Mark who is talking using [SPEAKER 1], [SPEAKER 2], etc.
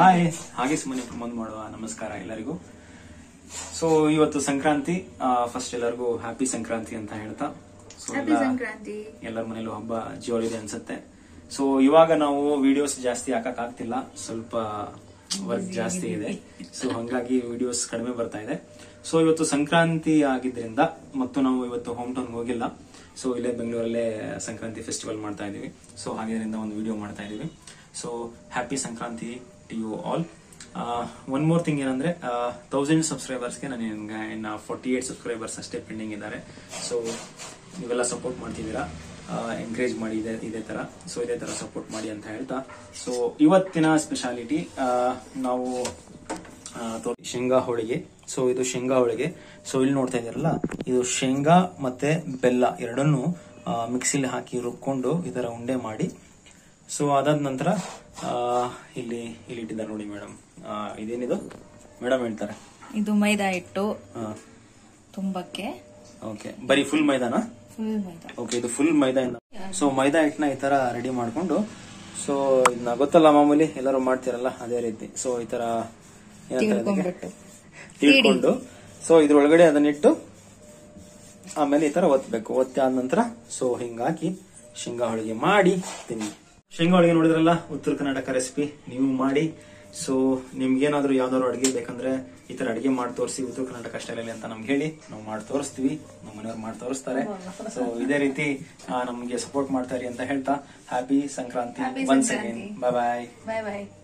[SPEAKER 1] Hi ಹಾಗೆ ಸುಮ್ಮನೆ ಪ್ರಮೋದ್ ಮಾಡುವ ನಮಸ್ಕಾರ ಎಲ್ಲರಿಗೂ ಸೊ ಇವತ್ತು ಸಂಕ್ರಾಂತಿ ಫಸ್ಟ್ ಎಲ್ಲರಿಗೂ ಹ್ಯಾಪಿ ಸಂಕ್ರಾಂತಿ ಅಂತ ಹೇಳ್ತಾ ಸೊ
[SPEAKER 2] ಹ್ಯಾಪಿ ಸಂಕ್ರಾಂತಿ
[SPEAKER 1] ಎಲ್ಲರ ಮನೇಲೂ ಹಬ್ಬ ಜೋಳಿದೆ ಅನ್ಸುತ್ತೆ ಸೊ ಇವಾಗ ನಾವು ವಿಡಿಯೋಸ್ ಜಾಸ್ತಿ ಹಾಕಕ್ ಆಗ್ತಿಲ್ಲ ಸ್ವಲ್ಪ ವರ್ಕ್ ಜಾಸ್ತಿ ಇದೆ ಸೊ ಹಂಗಾಗಿ ವಿಡಿಯೋಸ್ ಕಡಿಮೆ ಬರ್ತಾ ಇದೆ ಸೊ ಇವತ್ತು ಸಂಕ್ರಾಂತಿ ಆಗಿದ್ರಿಂದ ಮತ್ತು ನಾವು ಇವತ್ತು ಹೋಮ್ ಟೌನ್ ಹೋಗಿಲ್ಲ ಸೊ ಇಲ್ಲೇ ಬೆಂಗಳೂರಲ್ಲೇ ಸಂಕ್ರಾಂತಿ ಫೆಸ್ಟಿವಲ್ ಮಾಡ್ತಾ ಇದೀವಿ ಸೊ ಹಾಗಿದ್ರಿಂದ ಒಂದು ವಿಡಿಯೋ ಮಾಡ್ತಾ ಇದೀವಿ so happy Sankranti to you all one more thing ಏನಂದ್ರೆ ತೌಸಂಡ್ ಸಬ್ಸ್ಕ್ರೈಬರ್ಸ್ಗೆ ನಾನು ಇನ್ನು ಫೋರ್ಟಿ ಏಟ್ ಸಬ್ಸ್ಕ್ರೈಬರ್ಸ್ ಅಷ್ಟೇ ಪೆಂಡಿಂಗ್ ಇದ್ದಾರೆ ಸೊ ನೀವೆಲ್ಲ ಸಪೋರ್ಟ್ ಮಾಡ್ತಿದ್ದೀರಾ ಎಂಕರೇಜ್ ಮಾಡಿ ಇದೇ ಇದೇ ತರ ಸೊ ಇದೇ ತರ ಸಪೋರ್ಟ್ ಮಾಡಿ ಅಂತ ಹೇಳ್ತಾ ಸೊ ಇವತ್ತಿನ ಸ್ಪೆಷಾಲಿಟಿ ನಾವು ಆ, ತೋ- ಶೇಂಗಾ ಹೋಳಿಗೆ ಸೊ ಇದು ಶೇಂಗಾ ಹೋಳಿಗೆ ಸೊ ಇಲ್ಲಿ ನೋಡ್ತಾ ಇದ್ದೀರಲ್ಲ ಇದು ಶೇಂಗಾ ಮತ್ತೆ ಬೆಲ್ಲ ಎರಡನ್ನು ಮಿಕ್ಸಿಲಿ ಹಾಕಿ ರುಬ್ಕೊಂಡು ಈ ತರ ಉಂಡೆ ಮಾಡಿ ಸೊ ಅದಾದ ನಂತರ ಆ, ಇಲ್ಲಿ ಇಲ್ಲಿ ಇಟ್ಟಿದ್ದಾರೆ ನೋಡಿ ಮೇಡಮ್ ಇದೇನಿದು ಮೇಡಮ್ ಹೇಳ್ತಾರೆ
[SPEAKER 2] ಇದು ಮೈದಾ ಹಿಟ್ಟು
[SPEAKER 1] ಹಾ
[SPEAKER 2] ತುಂಬಕ್ಕೆ
[SPEAKER 1] ಓಕೆ ಬರೀ ಫುಲ್ ಮೈದಾನ
[SPEAKER 2] ಫುಲ್ ಮೈದಾ
[SPEAKER 1] ಓಕೆ ಇದು ಫುಲ್ ಮೈದಾ ಸೊ ಮೈದಾ ಹಿಟ್ಟನ್ನ ಈ ತರ ರೆಡಿ ಮಾಡ್ಕೊಂಡು ಸೊ ಇದನ್ನ ಗೊತ್ತಲ್ಲ ಮಾಮೂಲಿ ಎಲ್ಲರೂ ಮಾಡ್ತಿರಲ್ಲ ಅದೇ ರೀತಿ ಸೊ ಈ ತರ ಏನಂತಾರೆ ಅದಕ್ಕೆ?
[SPEAKER 2] ತಿಳ್ಕೊಂಡ್ಬಿಟ್ಟು
[SPEAKER 1] ತಿಳ್ಕೊಂಡು ಸೊ ಇದ್ರೊಳಗಡೆ ಅದನ್ನಿಟ್ಟು ಆಮೇಲೆ ಈ ತರ ಒತ್ತಬೇಕು ಒತ್ತಿ ಆದ ನಂತರ ಸೊ ಹಿಂಗಾಗಿ ಶೇಂಗಾ ಹೋಳಿಗೆ ಮಾಡಿ ತಿನ್ನಿ ಶೇಂಗಾ ಹೋಳಿಗೆ ನೋಡಿದ್ರಲ್ಲ ಉತ್ತರ ಕರ್ನಾಟಕ ರೆಸಿಪಿ ನೀವು ಮಾಡಿ ಸೊ ನಿಮ್ಗೇನಾದ್ರೂ ಯಾವ್ದಾದ್ರು ಅಡಿಗೆ ಬೇಕಂದ್ರೆ ಈ ತರ ಅಡಿಗೆ ಮಾಡಿ ತೋರಿಸಿ ಉತ್ತರ ಕರ್ನಾಟಕ ಸ್ಟೈಲಲ್ಲಿ ಅಂತ ನಮ್ಗೆ ಹೇಳಿ ನಾವು ಮಾಡಿ ತೋರಿಸ್ತೀವಿ ನಮ್ಮ ಮನೆಯವ್ರು ಮಾಡಿ ತೋರಿಸ್ತಾರೆ ಸೊ ಇದೇ ರೀತಿ ಆ, ನಮ್ಗೆ ಸಪೋರ್ಟ್ ಮಾಡ್ತಾರೆ ಅಂತ ಹೇಳ್ತಾ happy Sankranti
[SPEAKER 2] Happy
[SPEAKER 1] once
[SPEAKER 2] Sankranti.
[SPEAKER 1] Again bye bye
[SPEAKER 2] bye ಬಾಯ್